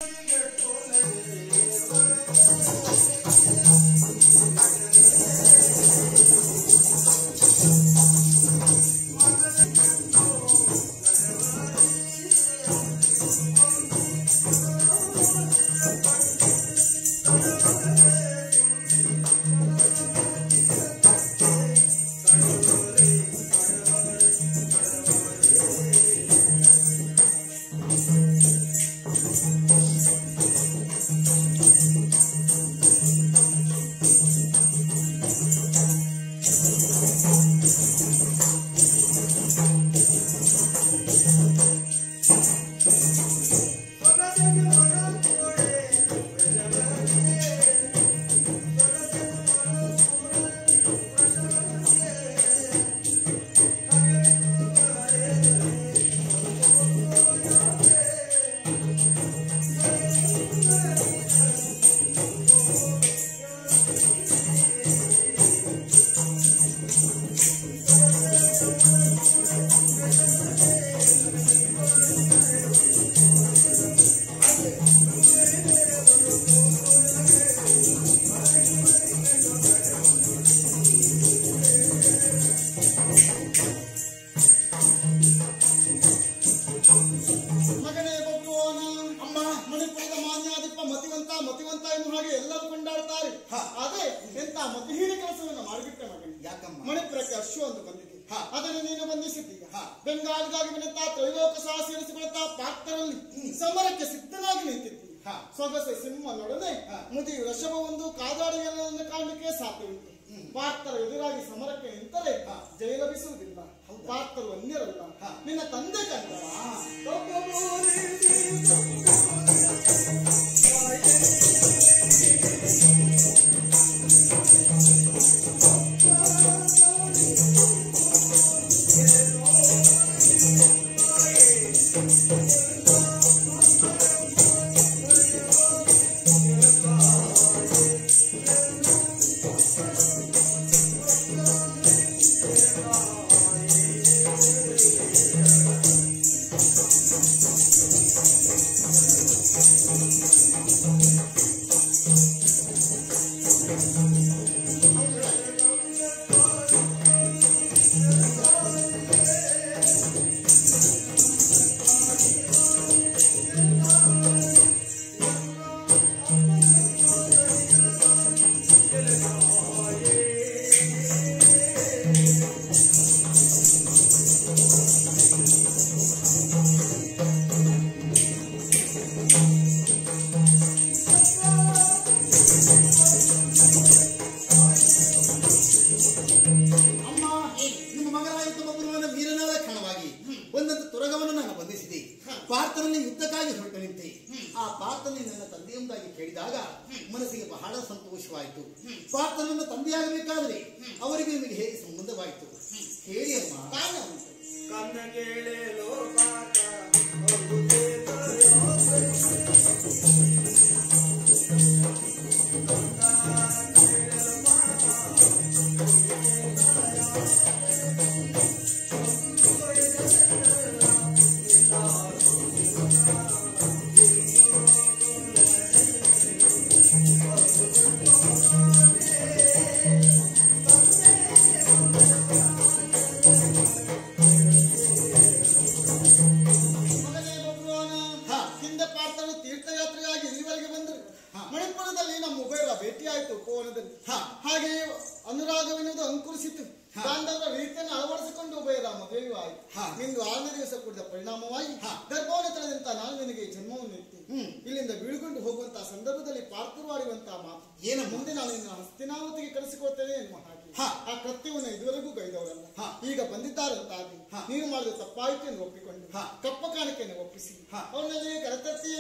ಮಗನೇ ಬಬ್ರುವನ ಅಮ್ಮ ಮಣಿಪುರದ ಮಾನ್ಯಾಧಿಪ ಮತಿವಂತ ಮತಿವಂತ ಎನ್ನುವ ಹಾಗೆ ಎಲ್ಲರೂ ಕೊಂಡಾಡ್ತಾರೆ ಹ. ಅದೇ ಎಂತ ಮತಿಹೀನ ಕೆಲಸವನ್ನು ಮಾಡಿಬಿಟ್ಟೆ ಮಗನೇ ಯಾಕಮ್ಮ? ಮಣಿಪುರಕ್ಕೆ ಅಶ್ವ ಒಂದು ಬಂದಿದೆ ಹ. ಅದನ್ನು ನೀನು ಬಂಧಿಸಿದ್ದೀಯ ಹ. ಬೆಂಗಾಲಿಗಾಗಿ ಬಂದಂತ ತ್ರೈಲೋಕ ಸಾಹಸ ಎನಿಸಿಕೊಳ್ಳುತ್ತಾ ಪಾತ್ರರಲ್ಲಿ ಸಮರಕ್ಕೆ ಸಿದ್ಧನಾಗಿ ನಿಂತಿದ್ದೀಯ ಹ. ಸೊಗಸೆ ಸಿಂಹನೊಡನೆ ಹ. ಮುದಿ ವೃಷಭ ಒಂದು ಕಾದಾಡಿಯನ್ನು ಕಾಣಲಿಕ್ಕೆ ಸಾಧ್ಯವಿತ್ತು ಪಾತ್ರ ಎದುರಾಗಿ ಸಮರಕ್ಕೆ ನಿಂತರೆ ಹ. ಜಯ ಲಭಿಸುವುದಿಲ್ಲ ಪಾತ್ರರು ಅನ್ಯರಲ್ಲ ಹ. ನಿನ್ನ ತಂದೆ ಕಂಡ ಅಮ್ಮ ನಿಮ್ಮ ಮಗನಾಯಿತು ಒಬ್ಬರುವನ ವೀರನಾದ ಕ್ಷಣವಾಗಿ ಒಂದೊಂದು ತುರಗವನ್ನು ನಾನು ಬಂಧಿಸಿದೆ ಪಾರ್ಥನಲ್ಲಿ ಯುದ್ಧಕ್ಕಾಗಿ ಹೊರಟು ನಿಂತೆ ಆ ಪಾರ್ಥನೆ ನನ್ನ ತಂದೆಯೊಂದಾಗಿ ಕೇಳಿದಾಗ ಮನಸ್ಸಿಗೆ ಬಹಳ ಸಂತೋಷವಾಯಿತು ಪಾರ್ಥನನ್ನು ತಂದೆಯಾಗಬೇಕಾದ್ರೆ ಅವರಿಗೆ ನಿಮಗೆ ಹೇಗೆ ಸಂಬಂಧವಾಯಿತು ಹೇಳಿ ಅಮ್ಮ ತಾನೇ ಉಂಟು ಕನ್ನ ಕೇಳೆ ಲೋಕಾಕ ಮಗನೇ ಬಬ್ರುವನ ಹ. ಹಿಂದೆ ಪಾತ್ರರು ತೀರ್ಥಯಾತ್ರೆಯಾಗಿ ಇಲ್ಲಿವರೆಗೆ ಬಂದರು ಹ. ಮಣಿಪುರದಲ್ಲಿ ನಮ್ಮ ಉಭಯರ ಭೇಟಿಯಾಯಿತು ಉಪವನದಲ್ಲಿ ಹ. ಹಾಗೆಯೇ ಅನುರಾಗವೆನ್ನುವುದು ಅಂಕುರಿಸಿತು ಹ. ಗಾಂಧರ್ವ ರೀತಿಯನ್ನು ಅಳವಡಿಸಿಕೊಂಡು ಉಭಯರ ಮದುವೆಯೂ ಆಯಿತು ಹ. ಇಂದು ಆರನೇ ದಿವಸ ಕುಡಿದ ಪರಿಣಾಮವಾಗಿ ಹ. ಗರ್ಭವನ್ನು ತಳೆದಂತ ನಾನು ನಿನಗೆ ಜನ್ಮವನ್ನು ಇತ್ತು ಹ್ಮ್. ಇಲ್ಲಿಂದ ಬೀಳುಕೊಂಡು ಹೋಗುವಂತಹ ಸಂದರ್ಭದಲ್ಲಿ ಪಾರ್ಥವಾಡುವಂತಹ ಮಾತು ಏನಮ್ಮ? ಮುಂದೆ ನಾನು ನಿನ್ನ ಹಸ್ತಿನಾವತಿಗೆ ಕಳಿಸಿಕೊಡ್ತೇನೆ ಎನ್ನುವ ಹಾಗೆ ಹ. ಆ ಕೃತ್ಯವನ್ನು ಇದುವರೆಗೂ ಗೈದವರಲ್ಲ ಹ. ಈಗ ಬಂದಿದ್ದಾರೆ ಅಂತಾಗಿ ಹ. ನೀನು ಮಾಡಿದ ತಪ್ಪಾಯಿತು ಎಂದು ಒಪ್ಪಿಕೊಂಡು ಹ. ಕಪ್ಪ ಕಾಣಿಕೆಯನ್ನು ಒಪ್ಪಿಸಿ ಹ. ಅವನಲ್ಲಿ ಕರೆತರ್ತಿ